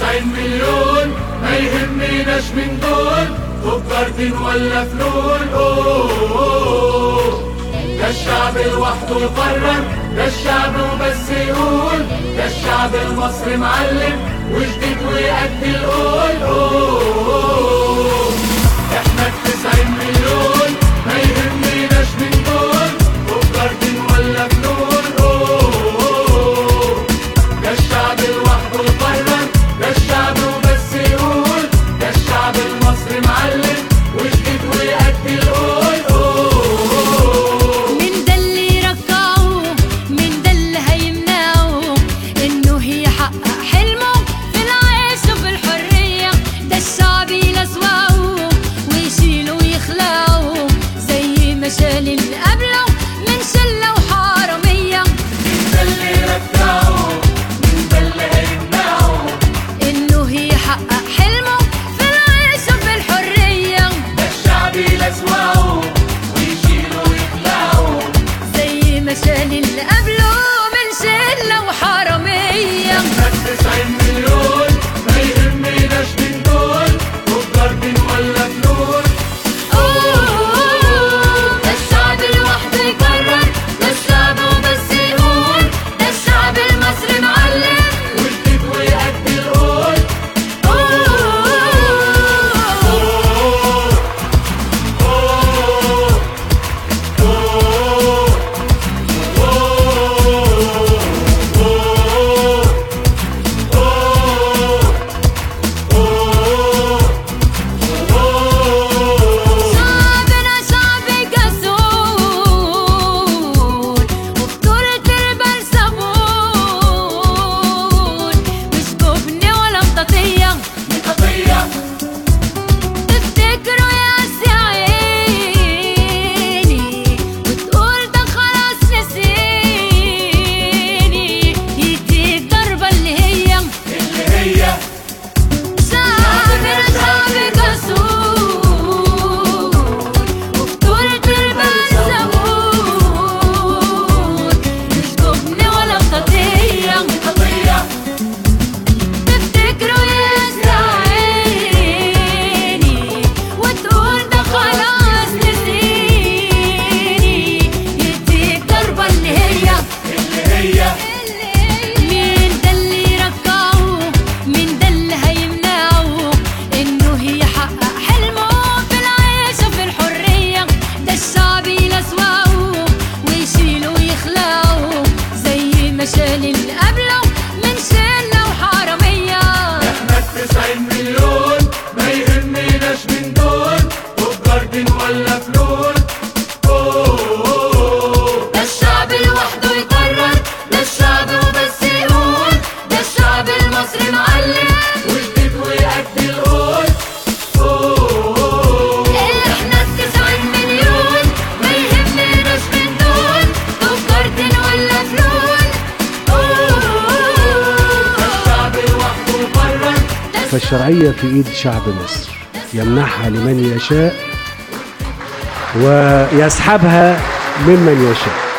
تسعين مليون ما يهمناش من دول تجار دين ولا فلول أوه ده الشعب لوحده يقرر ده الشعب وبس يقول ده الشعب المصري معلم وجديد ويأدي القول أوه احنا التسعين مليون ما يهمناش من دول تجار دين ولا فلول أوه ده الشعب لوحده يقرر ده الشعب وبس يقول ده الشعب المصري معلم وجديد ويأدي القول أوه من ده اللي يرجعه من ده اللي هيمنعه انه يحقق حلمه في العيش وفي الحرية ده الشعب يلسوعه ويشيله ويخلعه زي ما شال اللي قبله من شلة وحرامية مين ده اللي يرجعه مين ده اللي هيمنعه انه يحقق حلمه في العيش وفي الحرية ده الشعب يلسوعه ويشيله ويخلعه زي ما شال اللي قبله من شلة وحرامية احنا التسعين مليون ما يهمناش من دول تجار دين ولا فلول ده الشعب لوحده يقرر ده الشعب وبس يقول ده الشعب المصري معلم وجديد ويأدي القول شعبنا شعب جسور وفطورة البال صابون مش جبن ولا مطاطية قضية تفتكروا يا عيني وتقول ده خلاص نسيني يديك ضربة اللي هي اللي هي شعبنا شعب جسور وفطورة البال صابون مش جبن ولا قضية قضية تفتكروا يا عيني وتقول ده خلاص نسيني يديك ضربة اللي هي اللي هي مين ده اللي يرجعه مين ده اللي هيمنعه انه يحقق حلمه في العيش وفي الحرية ده الشعب يلسوعه ويشيله ويخلعه زي ما شال اللي قبله من شلة وحرامية احنا التسعين مليون ما يهمناش من دول تجار دين ولا فلول أوه. ده الشعب لوحده يقرر ده الشعب وبس يقول ده الشعب المصري معلم وجديد ويأدي القول أوه. احنا التسعين مليون ما يهمناش من دول تجار دين ولا فلول الشعب لوحده يقرر فالشرعية في إيد شعب مصر يمنحها لمن يشاء ويسحبها ممن يشاء